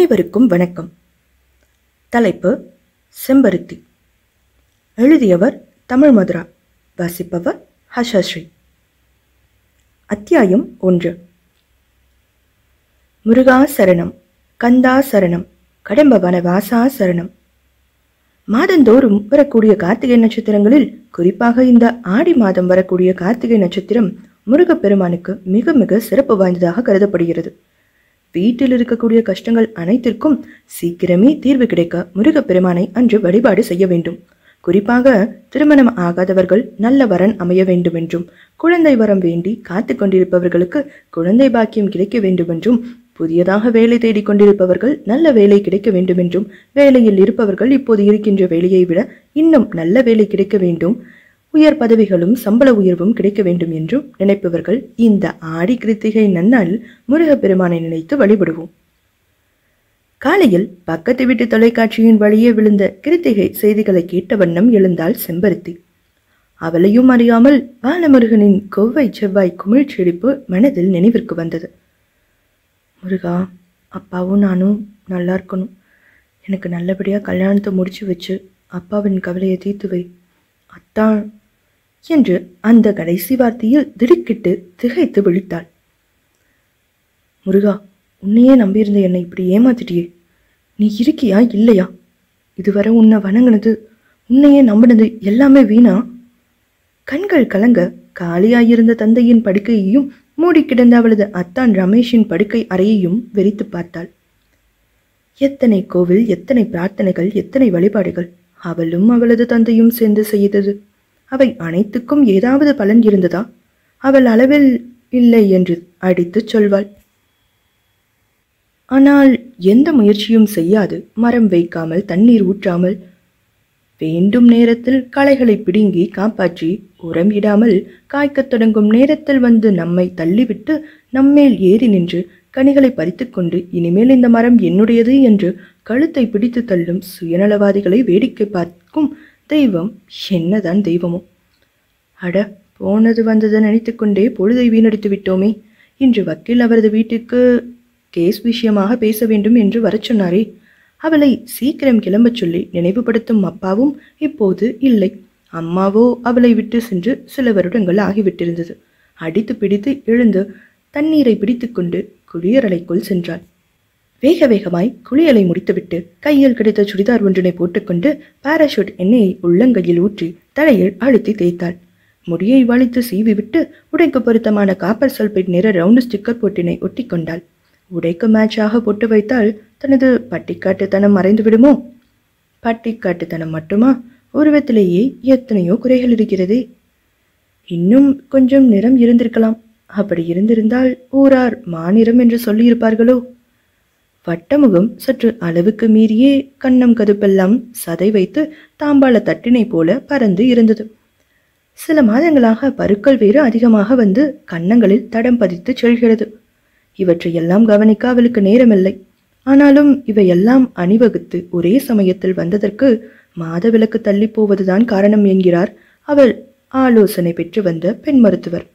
அனைவருக்கும் வணக்கம் தலைப்பு செம்பருத்தி எழுதியவர் தமிழ் மதுரா வாசிப்பவர் ஹஷஸ்ரீ அத்தியாயம் ஒன்று முருகா சரணம் கந்தா சரணம் கடம்பவன வாசா சரணம் மாதந்தோறும் வரக்கூடிய கார்த்திகை நட்சத்திரங்களில் குறிப்பாக இந்த ஆடி மாதம் வரக்கூடிய கார்த்திகை நட்சத்திரம் முருகப்பெருமானுக்கு மிக மிக சிறப்பு வாய்ந்ததாக கருதப்படுகிறது வீட்டில் இருக்கக்கூடிய கஷ்டங்கள் அனைத்திற்கும் சீக்கிரமே தீர்வு கிடைக்க முருகப்பெருமானை அன்று வழிபாடு செய்ய வேண்டும் குறிப்பாக திருமணம் ஆகாதவர்கள் நல்ல வரன் அமைய வேண்டும் என்றும் குழந்தை வரம் வேண்டி காத்து கொண்டிருப்பவர்களுக்கு குழந்தை பாக்கியம் கிடைக்க வேண்டும் என்றும் புதியதாக வேலை தேடிக் கொண்டிருப்பவர்கள் நல்ல வேலை கிடைக்க வேண்டும் என்றும் வேலையில் இருப்பவர்கள் இப்போது இருக்கின்ற வேலையை விட இன்னும் நல்ல வேலை கிடைக்க வேண்டும் உயர் பதவிகளும் சம்பள உயர்வும் கிடைக்க வேண்டும் என்றும் நினைப்பவர்கள் இந்த ஆடி கிருத்திகை நன்னாளில் முருகப்பெருமானை நினைத்து வழிபடுவோம் காலையில் பக்கத்து வீட்டு தொலைக்காட்சியின் வழியே விழுந்த கிருத்திகை செய்திகளை கேட்ட வண்ணம் எழுந்தாள் செம்பருத்தி அவளையும் அறியாமல் பாலமுருகனின் கொவ்வை செவ்வாய் குமிழ் செழிப்பு மனதில் நினைவிற்கு வந்தது முருகா அப்பாவும் நானும் நல்லா இருக்கணும் எனக்கு நல்லபடியாக கல்யாணத்தை முடிச்சு வச்சு அப்பாவின் கவலையை தீர்த்து வை அத்தான் என்று அந்த கடைசி வார்த்தையில் திடுக்கிட்டு திகைத்து விழித்தாள் முருகா உன்னையே நம்பியிருந்த என்னை இப்படி ஏமாத்திட்டியே நீ இருக்கியா இல்லையா இதுவரை உன்னை வணங்கினது உன்னையே நம்பினது எல்லாமே வீணா கண்கள் கலங்க காலியாயிருந்த தந்தையின் படுக்கையையும் மூடி கிடந்த அவளது அத்தான் ரமேஷின் படுக்கை அறையையும் வெறித்து பார்த்தாள் எத்தனை கோவில் எத்தனை பிரார்த்தனைகள் எத்தனை வழிபாடுகள் அவளும் அவளது தந்தையும் சேர்ந்து செய்தது அவை அனைத்துக்கும் ஏதாவது பலன் இருந்ததா அவள் அளவில் இல்லை என்று அடித்துச் சொல்வாள் ஆனால் எந்த முயற்சியும் செய்யாது மரம் வைக்காமல் தண்ணீர் ஊற்றாமல் வேண்டும் நேரத்தில் களைகளை பிடுங்கி காப்பாற்றி உரம் இடாமல் காய்க்கத் தொடங்கும் நேரத்தில் வந்து நம்மை தள்ளிவிட்டு நம்மேல் ஏறி நின்று கனிகளை பறித்துக்கொண்டு இனிமேல் இந்த மரம் என்னுடையது என்று கழுத்தை பிடித்து தள்ளும் சுயநலவாதிகளை வேடிக்கை பார்க்கும் தெய்வம் என்னதான் தெய்வமோ அட போனது வந்ததை நினைத்துக்கொண்டே பொழுதை வீணடித்து விட்டோமே இன்று வக்கீல் அவரது வீட்டுக்கு கேஸ் விஷயமாக பேச வேண்டும் என்று வரச் சொன்னாரே அவளை சீக்கிரம் கிளம்பச் சொல்லி நினைவுபடுத்தும் அப்பாவும் இப்போது இல்லை அம்மாவோ அவளை விட்டு சென்று சில வருடங்கள் ஆகிவிட்டிருந்தது அடித்து பிடித்து எழுந்து தண்ணீரை பிடித்துக்கொண்டு குளியலறைக்குள் சென்றாள் வேக வேகமாய் குளியலை முடித்துவிட்டு கையில் கிடைத்த சுடிதார் ஒன்றினை போட்டுக்கொண்டு பாராஷூட் எண்ணெயை உள்ளங்கையில் ஊற்றி தலையில் அழுத்தி தேய்த்தாள் முடியை வலித்து சீவி விட்டு உடைக்கு பொருத்தமான காப்பர் சல்பேட் நிற ரவுண்டு ஸ்டிக்கர் போட்டினை ஒட்டி கொண்டாள் உடைக்கு மேட்சாக போட்டு வைத்தால் தனது பட்டிக்காட்டுத்தனம் மறைந்து விடுமோ பட்டிக்காட்டுத்தனம் மட்டுமா உருவத்திலேயே எத்தனையோ குறைகள் இருக்கிறதே இன்னும் கொஞ்சம் நிறம் இருந்திருக்கலாம் அப்படி இருந்திருந்தால் ஊரார் மாநிறம் என்று சொல்லியிருப்பார்களோ வட்டமுகம் சற்று அளவுக்கு மீறியே கண்ணம் கதுப்பெல்லாம் சதை வைத்து தாம்பாள தட்டினை போல பறந்து இருந்தது சில மாதங்களாக பருக்கள் வேறு அதிகமாக வந்து கன்னங்களில் தடம் பதித்து செல்கிறது இவற்றையெல்லாம் கவனிக்க அவளுக்கு நேரமில்லை ஆனாலும் இவையெல்லாம் அணிவகுத்து ஒரே சமயத்தில் வந்ததற்கு மாதவிலக்கு தள்ளி போவதுதான் காரணம் என்கிறார் அவள் ஆலோசனை பெற்று வந்த பெண் மருத்துவர்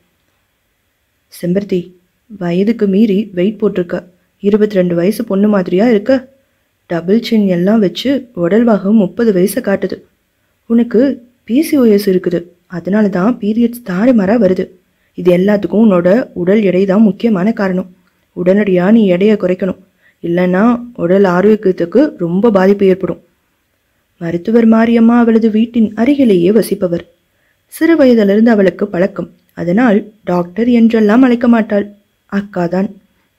செம்பருத்தி வயதுக்கு மீறி வெயிட் போட்டிருக்க இருபத்தி ரெண்டு வயசு பொண்ணு மாதிரியா இருக்க டபுள் சின் எல்லாம் வச்சு உடல்வாகம் முப்பது வயசை காட்டுது உனக்கு பிசிஓஎஸ் இருக்குது அதனால தான் பீரியட்ஸ் தாறுமாறா வருது இது எல்லாத்துக்கும் உன்னோட உடல் எடை தான் முக்கியமான காரணம் உடனடியாக நீ எடையை குறைக்கணும் இல்லைன்னா உடல் ஆரோக்கியத்துக்கு ரொம்ப பாதிப்பு ஏற்படும் மருத்துவர் மாரியம்மா அவளது வீட்டின் அருகிலேயே வசிப்பவர் சிறு வயதிலிருந்து அவளுக்கு பழக்கம் அதனால் டாக்டர் என்றெல்லாம் அழைக்க மாட்டாள் அக்கா தான்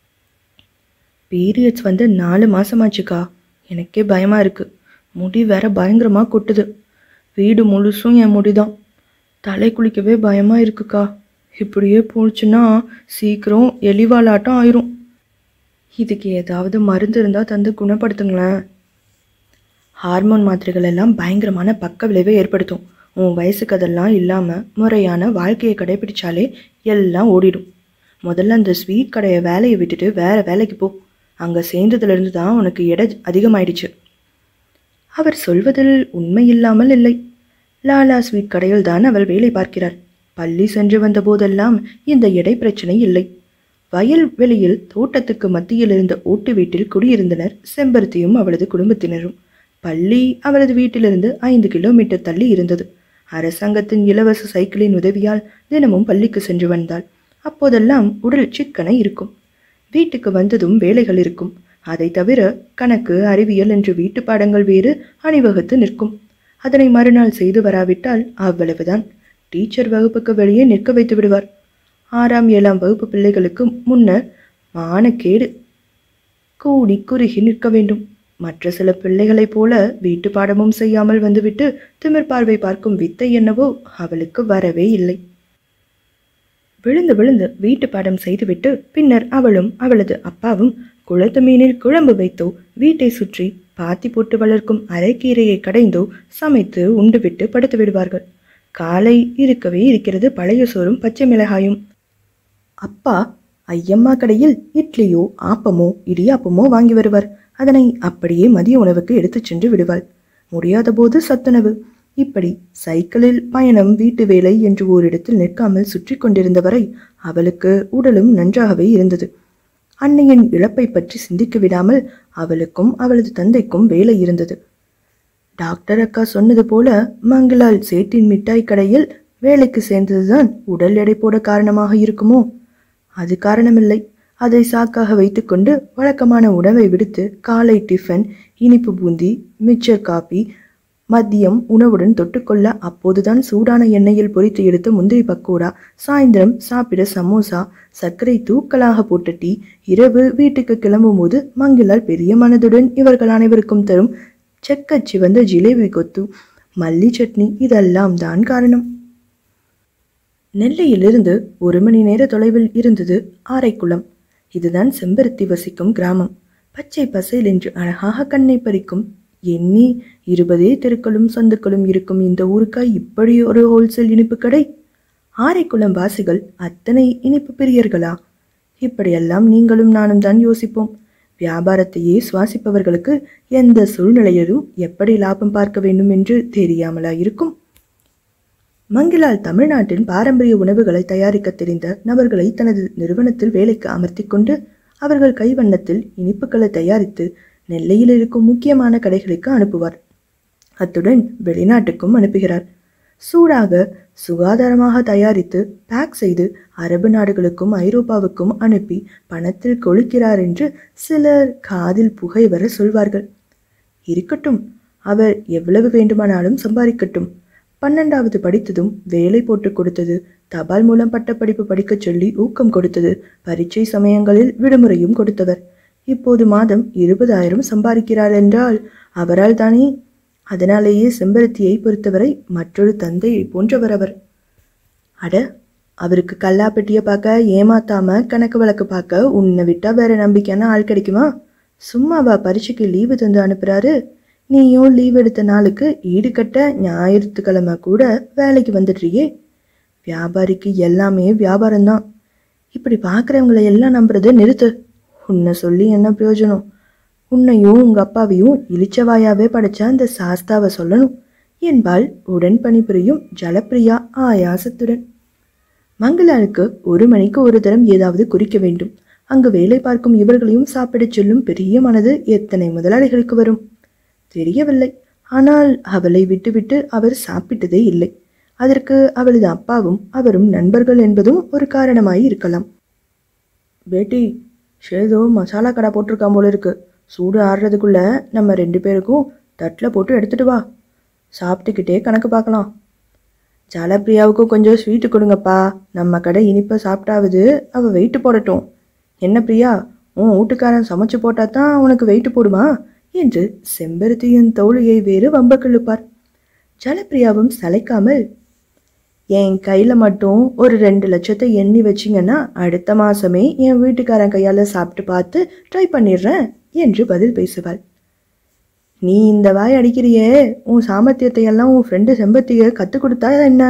பீரியட்ஸ் வந்து நாலு மாசமாச்சுக்கா எனக்கே பயமா இருக்கு முடி வேற பயங்கரமா கொட்டுது வீடு முழுசும் என் முடிதான் தலை குளிக்கவே பயமா இருக்குக்கா இப்படியே போச்சுன்னா சீக்கிரம் எலிவாலாட்டம் ஆயிரும் இதுக்கு ஏதாவது மருந்து இருந்தால் தந்து குணப்படுத்துங்களேன் ஹார்மோன் மாத்திரைகள் எல்லாம் பயங்கரமான பக்க விளைவை ஏற்படுத்தும் உன் வயசுக்கு அதெல்லாம் இல்லாமல் முறையான வாழ்க்கையை கடைபிடிச்சாலே எல்லாம் ஓடிடும் முதல்ல அந்த ஸ்வீட் கடையை வேலையை விட்டுட்டு வேற வேலைக்கு போ அங்கே சேர்ந்ததுலேருந்து தான் உனக்கு எடை அதிகமாயிடுச்சு அவர் சொல்வதில் உண்மை இல்லாமல் இல்லை லாலா ஸ்வீட் கடையில் தான் அவள் வேலை பார்க்கிறார் பள்ளி சென்று வந்த போதெல்லாம் இந்த எடை பிரச்சனை இல்லை வயல் வெளியில் தோட்டத்துக்கு மத்தியில் இருந்த ஓட்டு வீட்டில் குடியிருந்தனர் செம்பருத்தியும் அவளது குடும்பத்தினரும் பள்ளி அவளது வீட்டிலிருந்து ஐந்து கிலோமீட்டர் தள்ளி இருந்தது அரசாங்கத்தின் இலவச சைக்கிளின் உதவியால் தினமும் பள்ளிக்கு சென்று வந்தாள் அப்போதெல்லாம் உடல் சிக்கன இருக்கும் வீட்டுக்கு வந்ததும் வேலைகள் இருக்கும் அதை தவிர கணக்கு அறிவியல் என்று வீட்டு பாடங்கள் வேறு அணிவகுத்து நிற்கும் அதனை மறுநாள் செய்து வராவிட்டால் அவ்வளவுதான் டீச்சர் வகுப்புக்கு வெளியே நிற்க வைத்து விடுவார் ஆறாம் ஏழாம் வகுப்பு பிள்ளைகளுக்கு முன்னர் மானக்கேடு கூடி குறுகி நிற்க வேண்டும் மற்ற சில பிள்ளைகளைப் போல வீட்டு பாடமும் செய்யாமல் வந்துவிட்டு திமிர் பார்வை பார்க்கும் வித்தை என்னவோ அவளுக்கு வரவே இல்லை விழுந்து விழுந்து வீட்டு பாடம் செய்துவிட்டு பின்னர் அவளும் அவளது அப்பாவும் குளத்து மீனில் குழம்பு வைத்தோ வீட்டை சுற்றி பாத்தி போட்டு வளர்க்கும் அரைக்கீரையை கடைந்தோ சமைத்து உண்டுவிட்டு படுத்து விடுவார்கள் காலை இருக்கவே இருக்கிறது பழைய சோறும் பச்சை மிளகாயும் அப்பா ஐயம்மா கடையில் இட்லியோ ஆப்பமோ இடியாப்பமோ வாங்கி வருவார் அதனை அப்படியே மதிய உணவுக்கு எடுத்துச் சென்று விடுவாள் முடியாத போது சத்துணவு இப்படி சைக்கிளில் பயணம் வீட்டு வேலை என்று ஓரிடத்தில் நிற்காமல் சுற்றி கொண்டிருந்தவரை அவளுக்கு உடலும் நன்றாகவே இருந்தது அன்னையின் இழப்பை பற்றி சிந்திக்க விடாமல் அவளுக்கும் அவளது தந்தைக்கும் வேலை இருந்தது டாக்டர் அக்கா சொன்னது போல மங்களால் சேட்டின் மிட்டாய் கடையில் வேலைக்கு சேர்ந்ததுதான் உடல் எடை போட காரணமாக இருக்குமோ அது காரணமில்லை அதை சாக்காக வைத்துக்கொண்டு வழக்கமான உணவை விடுத்து காலை டிஃபன் இனிப்பு பூந்தி மிச்சர் காபி மதியம் உணவுடன் தொட்டுக்கொள்ள அப்போதுதான் சூடான எண்ணெயில் பொரித்து எடுத்த முந்திரி பக்கோடா சாயந்தரம் சாப்பிட சமோசா சர்க்கரை தூக்கலாக போட்ட டீ இரவு வீட்டுக்கு கிளம்பும்போது மங்கிலால் பெரிய மனதுடன் இவர்கள் அனைவருக்கும் தரும் செக்கச் சிவந்த ஜிலேபி கொத்து மல்லி சட்னி இதெல்லாம் தான் காரணம் நெல்லையிலிருந்து ஒரு மணி நேர தொலைவில் இருந்தது ஆரைக்குளம் இதுதான் செம்பருத்தி வசிக்கும் கிராமம் பச்சை பசேல் என்று அழகாக கண்ணை பறிக்கும் எண்ணி இருபதே தெருக்களும் சந்துக்களும் இருக்கும் இந்த ஊருக்காய் இப்படி ஒரு ஹோல்சேல் இனிப்பு கடை ஆரைக்குளம் வாசிகள் அத்தனை இனிப்பு பிரியர்களா இப்படியெல்லாம் நீங்களும் நானும் தான் யோசிப்போம் வியாபாரத்தையே சுவாசிப்பவர்களுக்கு எந்த சூழ்நிலையிலும் எப்படி லாபம் பார்க்க வேண்டும் என்று தெரியாமலா இருக்கும் மங்கிலால் தமிழ்நாட்டின் பாரம்பரிய உணவுகளை தயாரிக்க தெரிந்த நபர்களை தனது நிறுவனத்தில் வேலைக்கு அமர்த்தி கொண்டு அவர்கள் கைவண்ணத்தில் இனிப்புகளை தயாரித்து நெல்லையில் இருக்கும் முக்கியமான கடைகளுக்கு அனுப்புவார் அத்துடன் வெளிநாட்டுக்கும் அனுப்புகிறார் சூடாக சுகாதாரமாக தயாரித்து பேக் செய்து அரபு நாடுகளுக்கும் ஐரோப்பாவுக்கும் அனுப்பி பணத்தில் கொழுக்கிறார் என்று சிலர் காதில் புகை வர சொல்வார்கள் இருக்கட்டும் அவர் எவ்வளவு வேண்டுமானாலும் சம்பாதிக்கட்டும் பன்னெண்டாவது படித்ததும் வேலை போட்டு கொடுத்தது தபால் மூலம் பட்டப்படிப்பு படிக்கச் சொல்லி ஊக்கம் கொடுத்தது பரீட்சை சமயங்களில் விடுமுறையும் கொடுத்தவர் இப்போது மாதம் இருபதாயிரம் சம்பாதிக்கிறார் என்றால் அவரால் தானே அதனாலேயே செம்பருத்தியை பொறுத்தவரை மற்றொரு தந்தையை போன்றவர் அவர் அட அவருக்கு கல்லாப்பெட்டியை பார்க்க ஏமாத்தாம கணக்கு வழக்கு பார்க்க உன்னை விட்டா வேற நம்பிக்கையான ஆள் கிடைக்குமா சும்மாவா பரீட்சைக்கு லீவு தந்து அனுப்புறாரு நீயும் லீவ் எடுத்த நாளுக்கு ஈடு கட்ட ஞாயிற்றுக்கிழமை கூட வேலைக்கு வந்துடுறியே வியாபாரிக்கு எல்லாமே வியாபாரம்தான் இப்படி பார்க்குறவங்களை எல்லாம் நம்புறதை நிறுத்து உன்னை சொல்லி என்ன பிரயோஜனம் உன்னையும் உங்க அப்பாவையும் இளிச்சவாயாவே படைச்ச அந்த சாஸ்தாவை சொல்லணும் என்பாள் உடன் பணிபுரியும் ஜலப்பிரியா ஆயாசத்துடன் மங்களாளுக்கு ஒரு மணிக்கு ஒரு தரம் ஏதாவது குறிக்க வேண்டும் அங்கு வேலை பார்க்கும் இவர்களையும் சாப்பிடச் சொல்லும் பெரிய மனது எத்தனை முதலாளிகளுக்கு வரும் தெரியவில்லை ஆனால் அவளை விட்டுவிட்டு அவர் சாப்பிட்டதே இல்லை அதற்கு அவளது அப்பாவும் அவரும் நண்பர்கள் என்பதும் ஒரு காரணமாய் இருக்கலாம் பேட்டி ஷேதோ மசாலா கடை போட்டிருக்கான் போல இருக்கு சூடு ஆடுறதுக்குள்ள நம்ம ரெண்டு பேருக்கும் தட்டில் போட்டு எடுத்துட்டு வா சாப்பிட்டுக்கிட்டே கணக்கு பார்க்கலாம் ஜலப்பிரியாவுக்கும் கொஞ்சம் ஸ்வீட்டு கொடுங்கப்பா நம்ம கடை இனிப்பை சாப்பிட்டாவது அவள் வெயிட்டு போடட்டும் என்ன பிரியா உன் வீட்டுக்காரன் சமைச்சு போட்டா தான் உனக்கு வெயிட்டு போடுமா என்று செம்பருத்தியின் தோழியை வேறு வம்பக் இழுப்பார் ஜலப்பிரியாவும் சளைக்காமல் என் கையில் மட்டும் ஒரு ரெண்டு லட்சத்தை எண்ணி வச்சிங்கன்னா அடுத்த மாசமே என் வீட்டுக்காரன் கையால் சாப்பிட்டு பார்த்து ட்ரை பண்ணிடுறேன் என்று பதில் பேசுவாள் நீ இந்த வாய் அடிக்கிறியே உன் சாமர்த்தியத்தை எல்லாம் உன் ஃப்ரெண்டு செம்பத்திய கற்றுக் கொடுத்தா என்ன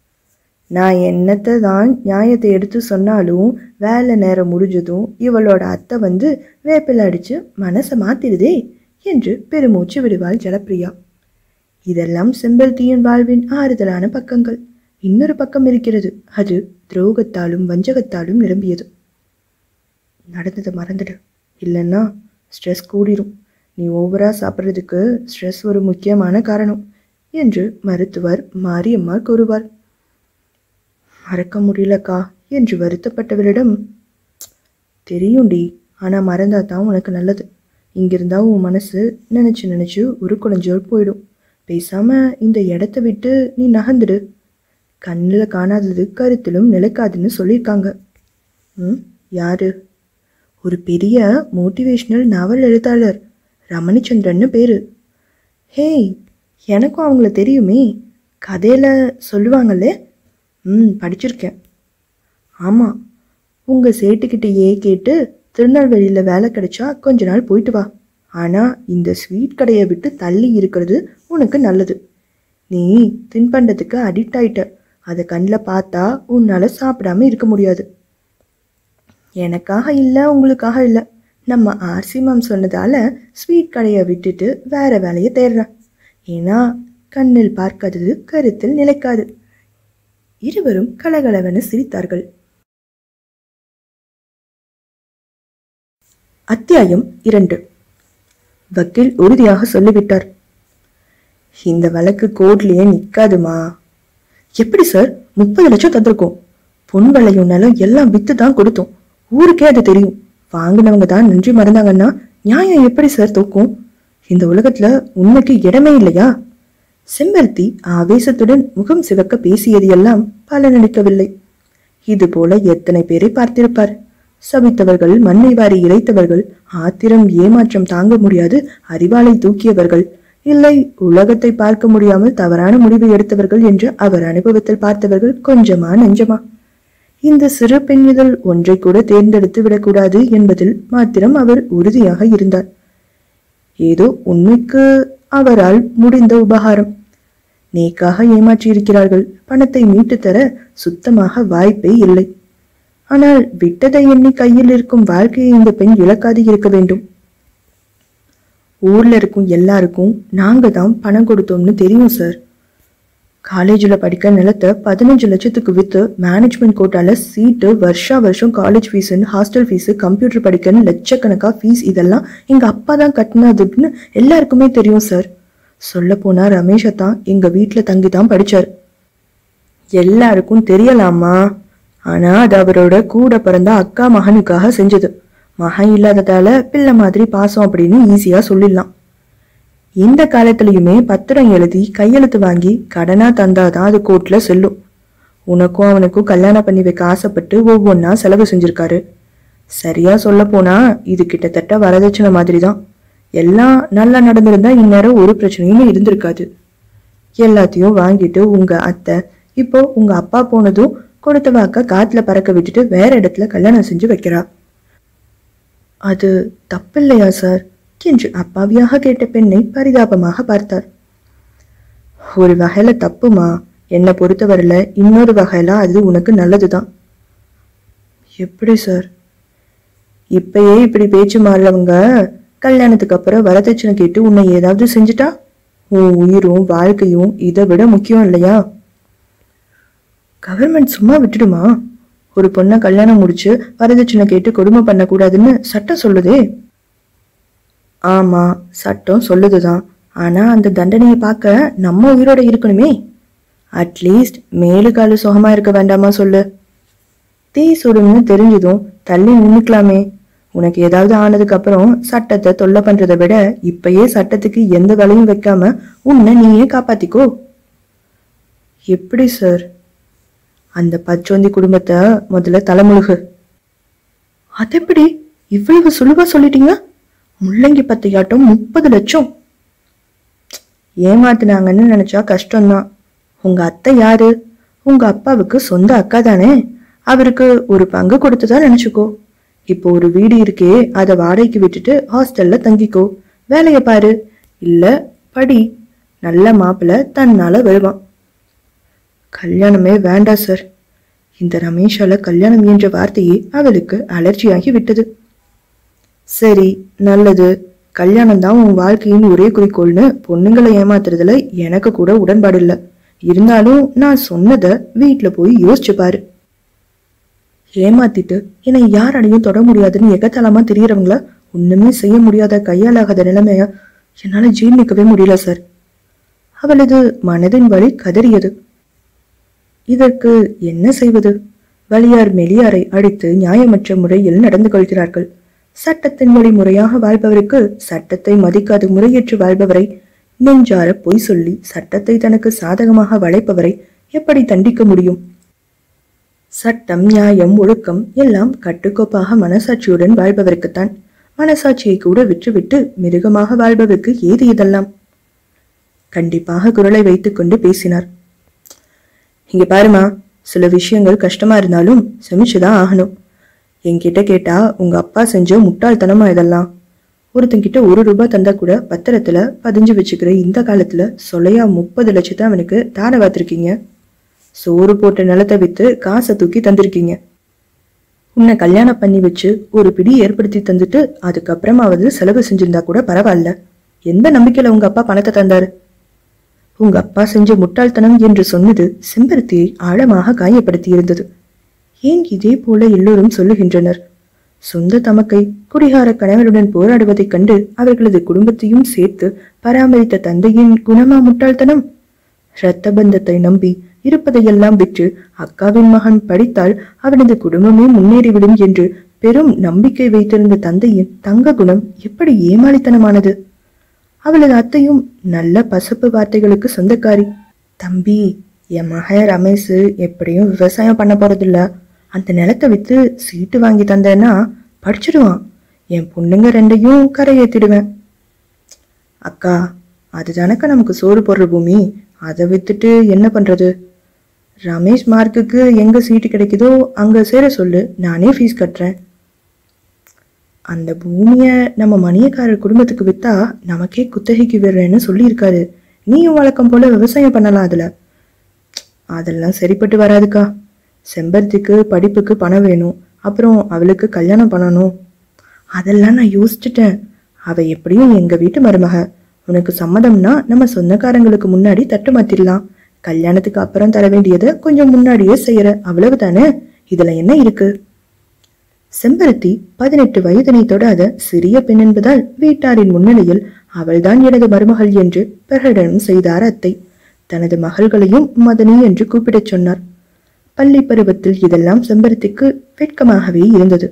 நான் என்னத்தை தான் நியாயத்தை எடுத்து சொன்னாலும் வேலை நேரம் முடிஞ்சதும் இவளோட அத்தை வந்து வேப்பில அடிச்சு மனசை மாத்திடுதே என்று பெருமூச்சு விடுவாள் ஜலப்பிரியா இதெல்லாம் செம்பருத்தியின் வாழ்வின் ஆறுதலான பக்கங்கள் இன்னொரு பக்கம் இருக்கிறது அது துரோகத்தாலும் வஞ்சகத்தாலும் நிரம்பியது நடந்ததை மறந்துடு இல்லைன்னா ஸ்ட்ரெஸ் கூடிரும் நீ ஓவராக சாப்பிட்றதுக்கு ஸ்ட்ரெஸ் ஒரு முக்கியமான காரணம் என்று மருத்துவர் மாரியம்மா கூறுவார் மறக்க முடியலக்கா என்று வருத்தப்பட்டவரிடம் தெரியும்டி ஆனால் மறந்தா தான் உனக்கு நல்லது இங்கிருந்தா உன் மனசு நினச்சி நினச்சி ஒரு குழஞ்சோர் போயிடும் பேசாம இந்த இடத்த விட்டு நீ நகர்ந்துடு கண்ணில் காணாதது கருத்திலும் நிலைக்காதுன்னு சொல்லியிருக்காங்க ம் யாரு ஒரு பெரிய மோட்டிவேஷ்னல் நாவல் எழுத்தாளர் ரமணிச்சந்திரன்னு பேரு ஹேய் எனக்கும் அவங்கள தெரியுமே கதையில் சொல்லுவாங்களே ம் படிச்சிருக்கேன் ஆமாம் உங்கள் சேட்டுக்கிட்டேயே கேட்டு திருநெல்வேலியில் வேலை கிடைச்சா கொஞ்ச நாள் போயிட்டு வா ஆனால் இந்த ஸ்வீட் கடையை விட்டு தள்ளி இருக்கிறது உனக்கு நல்லது நீ தின்பண்டத்துக்கு அடிக்ட் ஆயிட்ட அதை கண்ணில் பார்த்தா உன்னால் சாப்பிடாம இருக்க முடியாது எனக்காக இல்லை உங்களுக்காக இல்லை நம்ம ஆர்சி மேம் சொன்னதால ஸ்வீட் கடையை விட்டுட்டு வேற வேலையை தேடுறேன் ஏன்னா கண்ணில் பார்க்காதது கருத்தில் நிலைக்காது இருவரும் கலகலவென சிரித்தார்கள் அத்தியாயம் இரண்டு வக்கீல் உறுதியாக சொல்லிவிட்டார் இந்த வழக்கு கோர்ட்லயே நிக்காதுமா எப்படி சார் முப்பது லட்சம் தந்திருக்கோம் பொன் விலையும் நிலம் எல்லாம் வித்து தான் கொடுத்தோம் ஊருக்கே அது தெரியும் வாங்கினவங்க தான் நன்றி மறந்தாங்கன்னா நியாயம் எப்படி சார் தூக்கும் இந்த உலகத்துல உண்மைக்கு இடமே இல்லையா செம்பருத்தி ஆவேசத்துடன் முகம் சிவக்க பேசியது எல்லாம் பலனளிக்கவில்லை இது போல எத்தனை பேரை பார்த்திருப்பார் சபித்தவர்கள் மண்ணை வாரி இறைத்தவர்கள் ஆத்திரம் ஏமாற்றம் தாங்க முடியாது அறிவாளை தூக்கியவர்கள் இல்லை உலகத்தை பார்க்க முடியாமல் தவறான முடிவை எடுத்தவர்கள் என்று அவர் அனுபவத்தில் பார்த்தவர்கள் கொஞ்சமா நெஞ்சமா இந்த சிறு பெண் இதழ் ஒன்றை கூட தேர்ந்தெடுத்து விடக்கூடாது என்பதில் மாத்திரம் அவர் உறுதியாக இருந்தார் ஏதோ உண்மைக்கு அவரால் முடிந்த உபகாரம் நேக்காக ஏமாற்றியிருக்கிறார்கள் பணத்தை மீட்டு தர சுத்தமாக வாய்ப்பே இல்லை ஆனால் விட்டதை எண்ணி கையில் இருக்கும் வாழ்க்கையை இந்த பெண் இழக்காது இருக்க வேண்டும் ஊர்ல இருக்கும் எல்லாருக்கும் நாங்க தான் பணம் கொடுத்தோம்னு தெரியும் சார் காலேஜில் படிக்க நிலத்தை பதினஞ்சு லட்சத்துக்கு வித்து மேனேஜ்மெண்ட் கோட்டால சீட்டு வருஷா வருஷம் காலேஜ் ஃபீஸுன்னு ஹாஸ்டல் ஃபீஸு கம்ப்யூட்டர் படிக்கன்னு லட்சக்கணக்கா ஃபீஸ் இதெல்லாம் எங்க அப்பா தான் கட்டினதுன்னு எல்லாருக்குமே தெரியும் சார் சொல்ல போனா ரமேஷை தான் எங்க வீட்டில் தங்கி தான் படிச்சார் எல்லாருக்கும் தெரியலாமா ஆனா அது அவரோட கூட பிறந்த அக்கா மகனுக்காக செஞ்சது மகன் இல்லாததால பிள்ளை மாதிரி பாசம் அப்படின்னு ஈஸியா சொல்லிடலாம் இந்த காலத்துலயுமே பத்திரம் எழுதி கையெழுத்து வாங்கி கடனா தந்தாதான் அது கோர்ட்ல செல்லும் உனக்கும் அவனுக்கும் கல்யாணம் பண்ணி வைக்க ஆசைப்பட்டு ஒவ்வொன்றா செலவு செஞ்சிருக்காரு சரியா சொல்ல போனா இது கிட்டத்தட்ட வரதட்சணை மாதிரி தான் எல்லாம் நல்லா நடந்திருந்தா இந்நேரம் ஒரு பிரச்சனையும் இருந்திருக்காது எல்லாத்தையும் வாங்கிட்டு உங்க அத்தை இப்போ உங்க அப்பா போனதும் கொடுத்த வாக்க காத்துல பறக்க விட்டுட்டு வேற இடத்துல கல்யாணம் செஞ்சு வைக்கிறா அது தப்பில்லையா சார் என்று அப்பாவியாக கேட்ட பெண்ணை பரிதாபமாக பார்த்தார் ஒரு வகையில தப்புமா என்னை பொறுத்தவரையில இன்னொரு வகையில அது உனக்கு நல்லதுதான் எப்படி சார் இப்பயே இப்படி பேச்சு மாறுறவங்க கல்யாணத்துக்கு அப்புறம் வரதட்சணை கேட்டு உன்னை ஏதாவது செஞ்சுட்டா உன் உயிரும் வாழ்க்கையும் இதை விட முக்கியம் இல்லையா கவர்மெண்ட் சும்மா விட்டுடுமா ஒரு பொண்ணை கல்யாணம் முடிச்சு வரதட்சணை கேட்டு கொடுமை பண்ணக்கூடாதுன்னு சட்டம் சொல்லுதே ஆமா சட்டம் சொல்லுதுதான் ஆனா அந்த தண்டனையை பார்க்க நம்ம உயிரோட இருக்கணுமே அட்லீஸ்ட் மேலு காலு சுகமா இருக்க வேண்டாமா சொல்லு தீ சுடும்னு தெரிஞ்சதும் தள்ளி நின்னுக்கலாமே உனக்கு ஏதாவது ஆனதுக்கு அப்புறம் சட்டத்தை தொல்லை பண்றதை விட இப்பயே சட்டத்துக்கு எந்த வேலையும் வைக்காம உன்னை நீயே காப்பாத்திக்கோ எப்படி சார் அந்த பச்சோந்தி குடும்பத்தை முதல்ல தலைமுழுகு அதெப்படி இவ்வளவு சுலுவா சொல்லிட்டீங்க முள்ளங்கி பத்தையாட்டம் முப்பது லட்சம் ஏமாத்துனாங்கன்னு நினைச்சா கஷ்டம்தான் உங்க அத்தை யாரு உங்க அப்பாவுக்கு சொந்த அக்கா தானே அவருக்கு ஒரு பங்கு கொடுத்ததா நினைச்சுக்கோ இப்போ ஒரு வீடு இருக்கே அதை வாடகைக்கு விட்டுட்டு ஹாஸ்டல்ல தங்கிக்கோ வேலையை பாரு இல்ல படி நல்ல மாப்பிள்ளை தன்னால வருவான் கல்யாணமே வேண்டாம் சார் இந்த ரமேஷால கல்யாணம் என்ற வார்த்தையே அவளுக்கு அலர்ஜியாகி விட்டது சரி நல்லது கல்யாணம் தான் உன் வாழ்க்கையின் ஒரே குறிக்கோள்னு பொண்ணுங்களை ஏமாத்துறதுல எனக்கு கூட உடன்பாடு இல்லை இருந்தாலும் நான் சொன்னதை வீட்ல போய் யோசிச்சு பாரு ஏமாத்திட்டு என்னை யாராலையும் தொட முடியாதுன்னு எகத்தலமா தெரியறவங்கள ஒண்ணுமே செய்ய முடியாத கையாலாகாத நிலைமைய என்னால ஜீர்ணிக்கவே முடியல சார் அவளது மனதின் வழி கதறியது இதற்கு என்ன செய்வது வலியார் மெலியாரை அடித்து நியாயமற்ற முறையில் நடந்து கொள்கிறார்கள் சட்டத்தின் வழி முறையாக வாழ்பவருக்கு சட்டத்தை மதிக்காது முறையற்று வாழ்பவரை நெஞ்சார பொய் சொல்லி சட்டத்தை தனக்கு சாதகமாக வளைப்பவரை எப்படி தண்டிக்க முடியும் சட்டம் நியாயம் ஒழுக்கம் எல்லாம் கட்டுக்கோப்பாக மனசாட்சியுடன் வாழ்பவருக்குத்தான் மனசாட்சியை கூட விற்றுவிட்டு மிருகமாக வாழ்பவருக்கு ஏது இதெல்லாம் கண்டிப்பாக குரலை வைத்துக்கொண்டு பேசினார் இங்க பாருமா சில விஷயங்கள் கஷ்டமா இருந்தாலும் செமிச்சுதான் ஆகணும் என்கிட்ட கேட்டா உங்க அப்பா செஞ்ச முட்டாள்தனமா இதெல்லாம் ஒருத்தங்கிட்ட ஒரு ரூபாய் தந்தா கூட பத்திரத்துல பதிஞ்சு வச்சுக்கிற இந்த காலத்துல சொல்லையா முப்பது லட்சத்தை அவனுக்கு தார பார்த்திருக்கீங்க சோறு போட்ட நிலத்தை வித்து காசை தூக்கி தந்திருக்கீங்க உன்னை கல்யாணம் பண்ணி வச்சு ஒரு பிடி ஏற்படுத்தி தந்துட்டு அதுக்கப்புறமாவது செலவு செஞ்சிருந்தா கூட பரவாயில்ல எந்த நம்பிக்கையில உங்க அப்பா பணத்தை தந்தாரு உங்க அப்பா செஞ்ச முட்டாள்தனம் என்று சொன்னது செம்பருத்தியை ஆழமாக காயப்படுத்தி இருந்தது ஏன் இதே போல எல்லோரும் சொல்லுகின்றனர் சொந்த தமக்கை குடிகார கணவருடன் போராடுவதைக் கண்டு அவர்களது குடும்பத்தையும் சேர்த்து பராமரித்த தந்தையின் குணமா முட்டாள்தனம் இரத்த பந்தத்தை நம்பி இருப்பதையெல்லாம் விற்று அக்காவின் மகன் படித்தால் அவனது குடும்பமே முன்னேறிவிடும் என்று பெரும் நம்பிக்கை வைத்திருந்த தந்தையின் தங்க குணம் எப்படி ஏமாளித்தனமானது அவளது அத்தையும் நல்ல பசப்பு வார்த்தைகளுக்கு சொந்தக்காரி தம்பி என் மகன் ரமேஷ் எப்படியும் விவசாயம் பண்ண போறதில்ல அந்த நிலத்தை வித்து சீட்டு வாங்கி தந்தேன்னா படிச்சிடுவான் என் பொண்ணுங்க ரெண்டையும் கரையேத்திடுவேன் அக்கா அதுதானக்கா நமக்கு சோறு போடுற பூமி அதை வித்துட்டு என்ன பண்றது ரமேஷ் மார்க்குக்கு எங்க சீட்டு கிடைக்குதோ அங்க சேர சொல்லு நானே ஃபீஸ் கட்டுறேன் அந்த பூமிய நம்ம மணியக்காரர் குடும்பத்துக்கு வித்தா நமக்கே குத்தகைக்கு விடுறேன்னு சொல்லியிருக்காரு நீயும் வழக்கம் போல விவசாயம் பண்ணலாம் அதுல அதெல்லாம் சரிப்பட்டு வராதுக்கா செம்பருத்திக்கு படிப்புக்கு பணம் வேணும் அப்புறம் அவளுக்கு கல்யாணம் பண்ணணும் அதெல்லாம் நான் யோசிச்சுட்டேன் அவ எப்படியும் எங்க வீட்டு மருமக உனக்கு சம்மதம்னா நம்ம சொந்தக்காரங்களுக்கு முன்னாடி தட்டு மாத்திரலாம் கல்யாணத்துக்கு அப்புறம் தர வேண்டியதை கொஞ்சம் முன்னாடியே செய்யற அவ்வளவுதானே இதுல என்ன இருக்கு செம்பருத்தி பதினெட்டு வயதினை தொடாத சிறிய பெண் என்பதால் வீட்டாரின் முன்னிலையில் அவள்தான் எனது மருமகள் என்று பிரகடனம் செய்தார் அத்தை தனது மகள்களையும் மதனி என்று கூப்பிடச் சொன்னார் பள்ளி பருவத்தில் இதெல்லாம் செம்பருத்திக்கு வெட்கமாகவே இருந்தது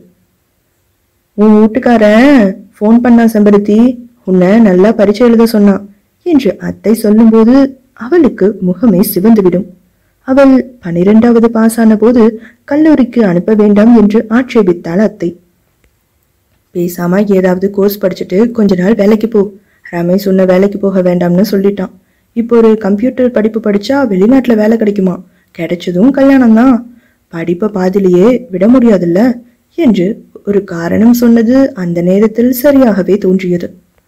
உன் வீட்டுக்காரன் ஃபோன் பண்ணா செம்பருத்தி உன்னை நல்லா பரீட்சை எழுத சொன்னான் என்று அத்தை சொல்லும்போது அவளுக்கு முகமே சிவந்துவிடும் அவள் பனிரெண்டாவது பாஸ் ஆன போது கல்லூரிக்கு அனுப்ப வேண்டாம் என்று ஆட்சேபித்தாள் அத்தை பேசாம ஏதாவது கோர்ஸ் படிச்சுட்டு கொஞ்ச நாள் வேலைக்கு போ ரமேஷ் உன்னை வேலைக்கு போக வேண்டாம்னு சொல்லிட்டான் இப்போ ஒரு கம்ப்யூட்டர் படிப்பு படிச்சா வெளிநாட்டுல வேலை கிடைக்குமா கிடைச்சதும் கல்யாணம் தான் படிப்பை பாதிலேயே விட முடியாதுல்ல என்று ஒரு காரணம் சொன்னது அந்த நேரத்தில் சரியாகவே தோன்றியது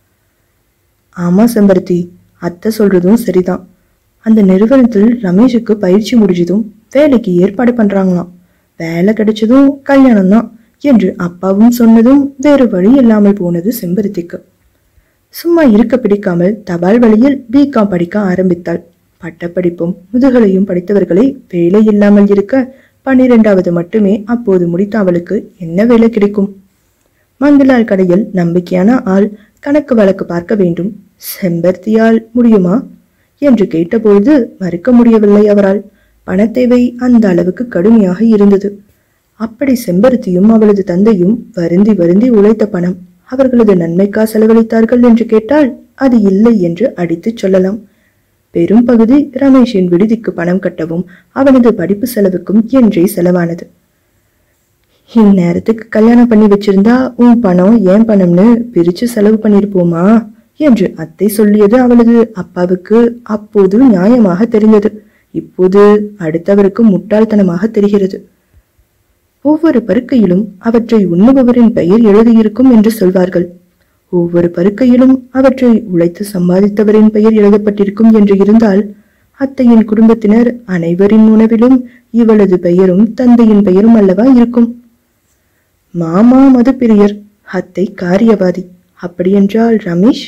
ஆமா செம்பருத்தி அத்தை சொல்றதும் சரிதான் அந்த நிறுவனத்தில் ரமேஷுக்கு பயிற்சி முடிஞ்சதும் வேலைக்கு ஏற்பாடு பண்றாங்களாம் வேலை கிடைச்சதும் கல்யாணம் தான் என்று அப்பாவும் சொன்னதும் வேறு வழி இல்லாமல் போனது செம்பருத்திக்கு சும்மா இருக்க பிடிக்காமல் தபால் வழியில் பிகாம் படிக்க ஆரம்பித்தாள் பட்டப்படிப்பும் முதுகலையும் படித்தவர்களை வேலை இல்லாமல் இருக்க பன்னிரெண்டாவது மட்டுமே அப்போது முடித்த அவளுக்கு என்ன வேலை கிடைக்கும் மங்களால் கடையில் நம்பிக்கையான ஆள் கணக்கு வழக்கு பார்க்க வேண்டும் செம்பருத்தியால் முடியுமா என்று கேட்டபொழுது மறுக்க முடியவில்லை அவரால் பணத்தேவை அந்த அளவுக்கு கடுமையாக இருந்தது அப்படி செம்பருத்தியும் அவளது தந்தையும் வருந்தி வருந்தி உழைத்த பணம் அவர்களது நன்மைக்கா செலவழித்தார்கள் என்று கேட்டால் அது இல்லை என்று அடித்துச் சொல்லலாம் பெரும் பகுதி ரமேஷின் விடுதிக்கு பணம் கட்டவும் அவனது படிப்பு செலவுக்கும் என்றே செலவானது இந்நேரத்துக்கு கல்யாணம் பண்ணி வச்சிருந்தா உன் பணம் ஏன் பணம்னு பிரிச்சு செலவு பண்ணிருப்போமா என்று அத்தை சொல்லியது அவளது அப்பாவுக்கு அப்போது நியாயமாக தெரிந்தது இப்போது அடுத்தவருக்கு முட்டாள்தனமாக தெரிகிறது ஒவ்வொரு பருக்கையிலும் அவற்றை உண்ணுபவரின் பெயர் எழுதியிருக்கும் என்று சொல்வார்கள் ஒவ்வொரு பருக்கையிலும் அவற்றை உழைத்து சம்பாதித்தவரின் பெயர் எழுதப்பட்டிருக்கும் என்று இருந்தால் அத்தையின் குடும்பத்தினர் அனைவரின் உணவிலும் இவளது பெயரும் தந்தையின் பெயரும் அல்லவா இருக்கும் மாமா மதுப்பிரியர் அத்தை காரியவாதி அப்படியென்றால் ரமேஷ்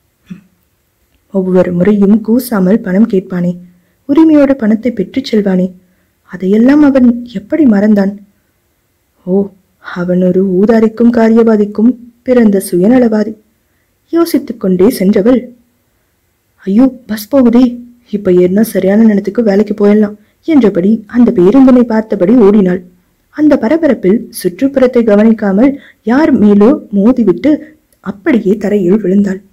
ஒவ்வொரு முறையும் கூசாமல் பணம் கேட்பானே உரிமையோடு பணத்தை பெற்றுச் செல்வானே அதையெல்லாம் அவன் எப்படி மறந்தான் ஓ அவன் ஒரு ஊதாரிக்கும் காரியவாதிக்கும் பிறந்த சுயநலவாதி யோசித்துக் கொண்டே சென்றவள் ஐயோ பஸ் போகுதே இப்ப ஏறினா சரியான நேரத்துக்கு வேலைக்கு போயிடலாம் என்றபடி அந்த பேருந்தினை பார்த்தபடி ஓடினாள் அந்த பரபரப்பில் சுற்றுப்புறத்தை கவனிக்காமல் யார் மேலோ மோதிவிட்டு அப்படியே தரையில் விழுந்தாள்